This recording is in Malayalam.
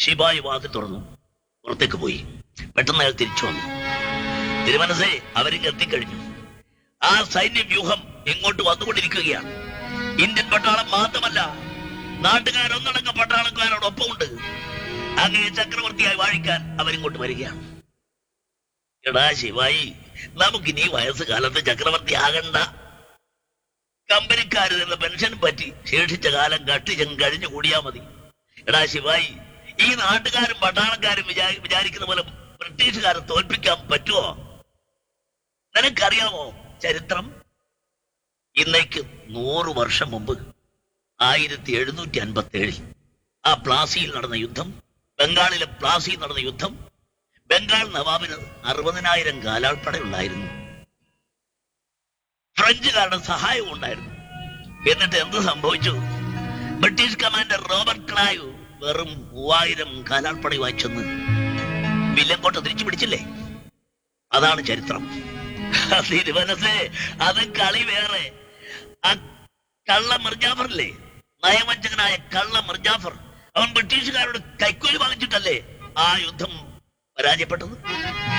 ശിപായി വാതിൽ തുറന്നു പുറത്തേക്ക് പോയി പെട്ടെന്ന് അയാൾ തിരിച്ചു വന്നു തിരുമനസേ അവരിങ്ങ് എത്തിക്കഴിഞ്ഞു ആ സൈന്യ വ്യൂഹം എങ്ങോട്ട് വന്നുകൊണ്ടിരിക്കുകയാണ് ഇന്ത്യൻ പട്ടാളം മാത്രമല്ല നാട്ടുകാരൊന്നടങ്ക പട്ടാളക്കാരോടൊപ്പമുണ്ട് അങ്ങനെ ചക്രവർത്തിയായി വാഴിക്കാൻ അവരിങ്ങോട്ട് വരികയാണ് എടാ ശിവായി നമുക്കിനി വയസ്സുകാലത്ത് ചക്രവർത്തി ആകണ്ട കമ്പനിക്കാര് എന്ന പെൻഷൻ പറ്റി ശേഷിച്ച കാലം കട്ടിച്ചം കഴിഞ്ഞു കൂടിയാ മതി എടാ ശിവായി ഈ നാട്ടുകാരും പട്ടാളക്കാരും വിചാ- വിചാരിക്കുന്ന പോലെ ബ്രിട്ടീഷുകാരെ തോൽപ്പിക്കാൻ പറ്റുമോ നിനക്കറിയാമോ ചരിത്രം ഇന്നേക്ക് നൂറ് വർഷം മുമ്പ് ആയിരത്തി എഴുന്നൂറ്റി അൻപത്തി ഏഴിൽ ആ പ്ലാസിയിൽ നടന്ന യുദ്ധം ബംഗാളിലെ പ്ലാസിയിൽ നടന്ന യുദ്ധം ബംഗാൾ നവാബിന് അറുപതിനായിരം കാലാൾപ്പട ഉണ്ടായിരുന്നു ഫ്രഞ്ചുകാരുടെ സഹായവും ഉണ്ടായിരുന്നു എന്നിട്ട് എന്ത് സംഭവിച്ചു ബ്രിട്ടീഷ് കമാൻഡർ റോബർട്ട് ക്ലായു വെറും മൂവായിരം കാലാൾപ്പടയുമായി ചെന്ന് വില്ലങ്കോട്ട തിരിച്ചു പിടിച്ചില്ലേ അതാണ് ചരിത്രം തിരുവനസേ അത് കളി വേറെ ആ കള്ള മിർജാഫറില്ലേ നയവഞ്ചകനായ കള്ള മിർജാഫർ അവൻ ബ്രിട്ടീഷുകാരോട് കൈക്കൂലി വാങ്ങിച്ചിട്ടല്ലേ ആ യുദ്ധം പരാജയപ്പെട്ടത്